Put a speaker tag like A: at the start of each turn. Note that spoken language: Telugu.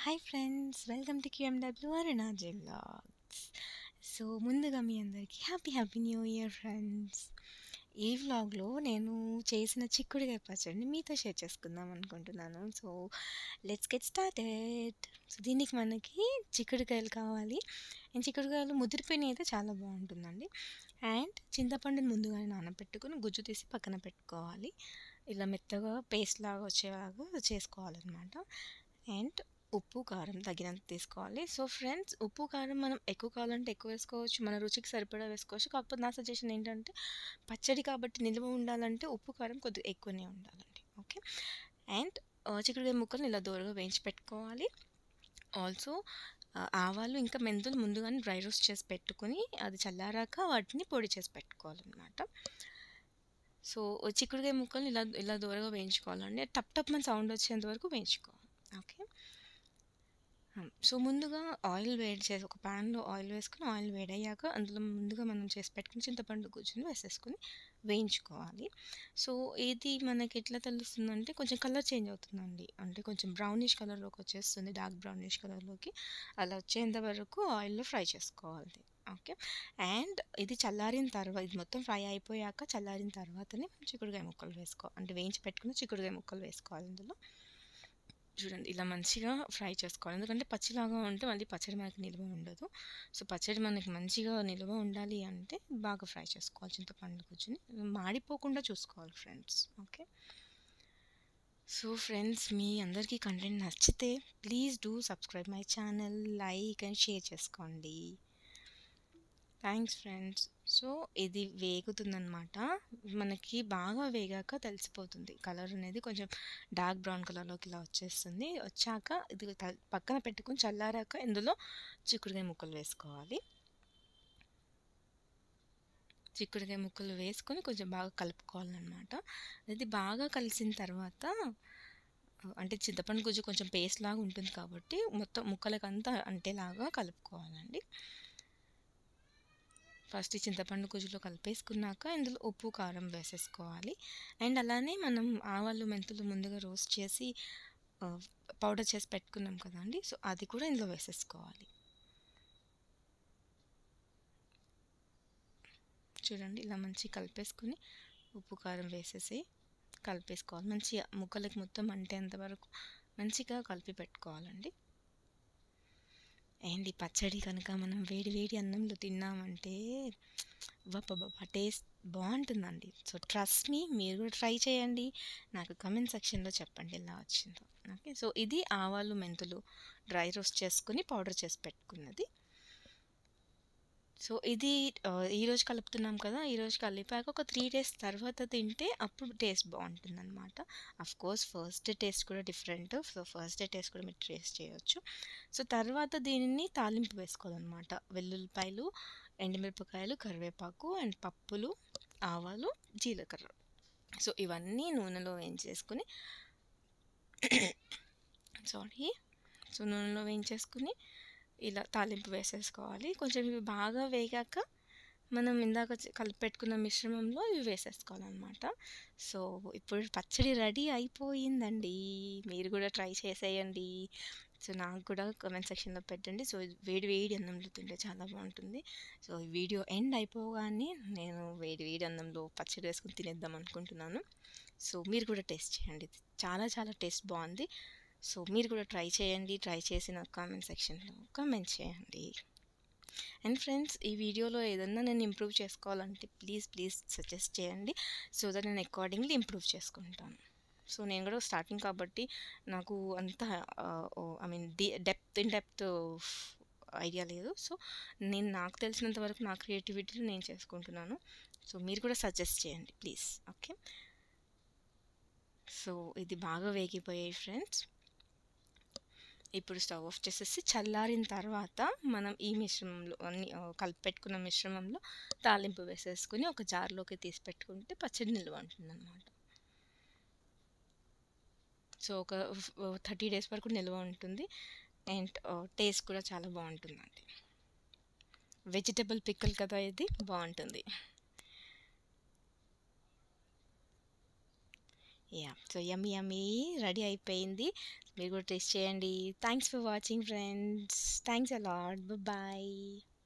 A: హాయ్ ఫ్రెండ్స్ వెల్కమ్ టు క్యూఎండబ్ల్యూ అరుణాచల్ వ్లాగ్స్ సో ముందుగా మీ అందరికీ happy happy new year friends ఈ వ్లాగ్లో నేను చేసిన చిక్కుడుకాయ పచ్చడిని మీతో షేర్ చేసుకుందాం అనుకుంటున్నాను so let's get started so దీనికి మనకి చిక్కుడుకాయలు కావాలి అండ్ చిక్కుడుకాయలు ముదిరిపోయినవి అయితే చాలా బాగుంటుందండి అండ్ చింతపండుని ముందుగానే నానబెట్టుకుని గుజ్జు తీసి పక్కన పెట్టుకోవాలి ఇలా మెత్తగా పేస్ట్ లాగా వచ్చేలాగా చేసుకోవాలన్నమాట అండ్ ఉప్పు కారం తగినంత తీసుకోవాలి సో ఫ్రెండ్స్ ఉప్పు కారం మనం ఎక్కువ కావాలంటే ఎక్కువ వేసుకోవచ్చు మన రుచికి సరిపడా వేసుకోవచ్చు కాకపోతే నా సజెషన్ ఏంటంటే పచ్చడి కాబట్టి నిల్వ ఉండాలంటే ఉప్పు కారం కొద్దిగా ఎక్కువనే ఉండాలండి ఓకే అండ్ చిక్కుడుకాయ ముక్కలు ఇలా దూరగా వేయించి పెట్టుకోవాలి ఆల్సో ఆవాలు ఇంకా మెంతులు ముందుగానే డ్రై రోస్ట్ చేసి పెట్టుకుని అది చల్లారాక వాటిని పొడి చేసి పెట్టుకోవాలన్నమాట సో చిక్కుడుకాయ ముక్కలు ఇలా ఇలా దూరగా వేయించుకోవాలండి టప్ టప్ మన సౌండ్ వచ్చేంత వరకు వేయించుకోవాలి ఓకే సో ముందుగా ఆయిల్ వేడి చేసి ఒక ప్యాన్లో ఆయిల్ వేసుకుని ఆయిల్ వేడయ్యాక అందులో ముందుగా మనం చేసి పెట్టుకుని చింతపండు గుజ్జుని వేసేసుకుని వేయించుకోవాలి సో ఇది మనకి ఎట్లా తెలుస్తుందంటే కొంచెం కలర్ చేంజ్ అవుతుందండి అంటే కొంచెం బ్రౌనిష్ కలర్లోకి వచ్చేస్తుంది డార్క్ బ్రౌనిష్ కలర్లోకి అలా వచ్చేంత వరకు ఆయిల్లో ఫ్రై చేసుకోవాలి ఓకే అండ్ ఇది చల్లారిన తర్వాత ఇది మొత్తం ఫ్రై అయిపోయాక చల్లారిన తర్వాతనే చిక్కుడుకాయ ముక్కలు వేసుకో అంటే వేయించి పెట్టుకుని చిక్కుడుకాయ ముక్కలు వేసుకోవాలి ఇందులో చూడండి ఇలా మంచిగా ఫ్రై చేసుకోవాలి ఎందుకంటే పచ్చిలాగా ఉంటే మళ్ళీ పచ్చడి మనకి నిల్వ ఉండదు సో పచ్చడి మనకి మంచిగా నిల్వ ఉండాలి అంటే బాగా ఫ్రై చేసుకోవాలి చింతపండు కూర్చొని మాడిపోకుండా చూసుకోవాలి ఫ్రెండ్స్ ఓకే సో ఫ్రెండ్స్ మీ అందరికీ కంటెంట్ నచ్చితే please do subscribe my channel like and share చేసుకోండి థ్యాంక్స్ ఫ్రెండ్స్ సో ఇది వేగుతుందనమాట మనకి బాగా వేగాక తెలిసిపోతుంది కలర్ అనేది కొంచెం డార్క్ బ్రౌన్ కలర్లోకి ఇలా వచ్చేస్తుంది వచ్చాక ఇది పక్కన పెట్టుకుని చల్లారాక ఇందులో చిక్కుడుకాయ ముక్కలు వేసుకోవాలి చిక్కుడుకాయ ముక్కలు వేసుకొని కొంచెం బాగా కలుపుకోవాలన్నమాట అది బాగా కలిసిన తర్వాత అంటే చింతపండు గుజ్జు కొంచెం పేస్ట్ లాగా ఉంటుంది కాబట్టి మొత్తం ముక్కలకంతా అంటేలాగా కలుపుకోవాలండి ఫస్ట్ చింతపండు గుజ్జులో కలిపేసుకున్నాక ఇందులో ఉప్పు కారం వేసేసుకోవాలి అండ్ అలానే మనం ఆవాలు మెంతులు ముందుగా రోస్ట్ చేసి పౌడర్ చేసి పెట్టుకున్నాం కదండి సో అది కూడా ఇందులో వేసేసుకోవాలి చూడండి ఇలా మంచి కలిపేసుకుని ఉప్పు కారం వేసేసి కలిపేసుకోవాలి మంచిగా ముక్కలకి మొత్తం అంటేంత వరకు మంచిగా కలిపి పెట్టుకోవాలండి అండ్ ఈ పచ్చడి కనుక మనం వేడి వేడి అన్నంలో తిన్నామంటే బాబా టేస్ట్ బాగుంటుందండి సో ట్రస్ట్ మీ మీరు కూడా ట్రై చేయండి నాకు కమెంట్ సెక్షన్లో చెప్పండి ఎలా వచ్చిందో ఓకే సో ఇది ఆవాలు మెంతులు డ్రై రోస్ట్ చేసుకుని పౌడర్ చేసి పెట్టుకున్నది సో ఇది ఈరోజు కలుపుతున్నాం కదా ఈరోజు కలిపాక ఒక త్రీ డేస్ తర్వాత తింటే అప్పుడు టేస్ట్ బాగుంటుంది అనమాట of course first day taste కూడా different so first day taste కూడా మీరు టేస్ట్ చేయొచ్చు సో తర్వాత దీనిని తాలింపు వేసుకోవాలన్నమాట వెల్లుల్లిపాయలు ఎండుమిరపకాయలు కరివేపాకు అండ్ పప్పులు ఆవాలు జీలకర్ర సో ఇవన్నీ నూనెలో వేయించేసుకుని సారీ సో నూనెలో వేయించేసుకుని ఇలా తాలింపు వేసేసుకోవాలి కొంచెం ఇవి బాగా వేగాక మనం ఇందాక కలిపెట్టుకున్న మిశ్రమంలో ఇవి వేసేసుకోవాలన్నమాట సో ఇప్పుడు పచ్చడి రెడీ అయిపోయిందండి మీరు కూడా ట్రై చేసేయండి సో నాకు కూడా కమెంట్ సెక్షన్లో పెట్టండి సో వేడి వేడి అన్నంలో తింటే చాలా బాగుంటుంది సో ఈ వీడియో ఎండ్ అయిపోగానే నేను వేడి వేడి అన్నంలో పచ్చడి వేసుకుని తినేద్దాం అనుకుంటున్నాను సో మీరు కూడా టేస్ట్ చేయండి చాలా చాలా టేస్ట్ బాగుంది సో మీరు కూడా ట్రై చేయండి ట్రై చేసిన కామెంట్ సెక్షన్లో కామెంట్ చేయండి అండ్ ఫ్రెండ్స్ ఈ వీడియోలో ఏదన్నా నేను ఇంప్రూవ్ చేసుకోవాలంటే ప్లీజ్ ప్లీజ్ సజెస్ట్ చేయండి సో దట్ నేను అకార్డింగ్లీ ఇంప్రూవ్ చేసుకుంటాను సో నేను కూడా స్టార్టింగ్ కాబట్టి నాకు అంత ఐ మీన్ డి డెప్త్ ఇన్ డెప్త్ ఐడియా లేదు సో నేను నాకు తెలిసినంత వరకు నా క్రియేటివిటీలో నేను చేసుకుంటున్నాను సో మీరు కూడా సజెస్ట్ చేయండి ప్లీజ్ ఓకే సో ఇది బాగా వేగిపోయాయి ఫ్రెండ్స్ ఇప్పుడు స్టవ్ ఆఫ్ చేసేసి చల్లారిన తర్వాత మనం ఈ మిశ్రమంలో అన్ని కలిపెట్టుకున్న మిశ్రమంలో తాలింపు వేసేసుకుని ఒక జార్లోకి తీసి పెట్టుకుంటే పచ్చడి నిల్వ ఉంటుంది అనమాట సో ఒక థర్టీ డేస్ వరకు నిల్వ ఉంటుంది అండ్ టేస్ట్ కూడా చాలా బాగుంటుందండి వెజిటబుల్ పిక్కల్ కదా ఇది బాగుంటుంది yeah so yummy yummy ready అయిపోయింది మీరు కూడా టేస్ట్ చేయండి thanks for watching friends thanks a lot bye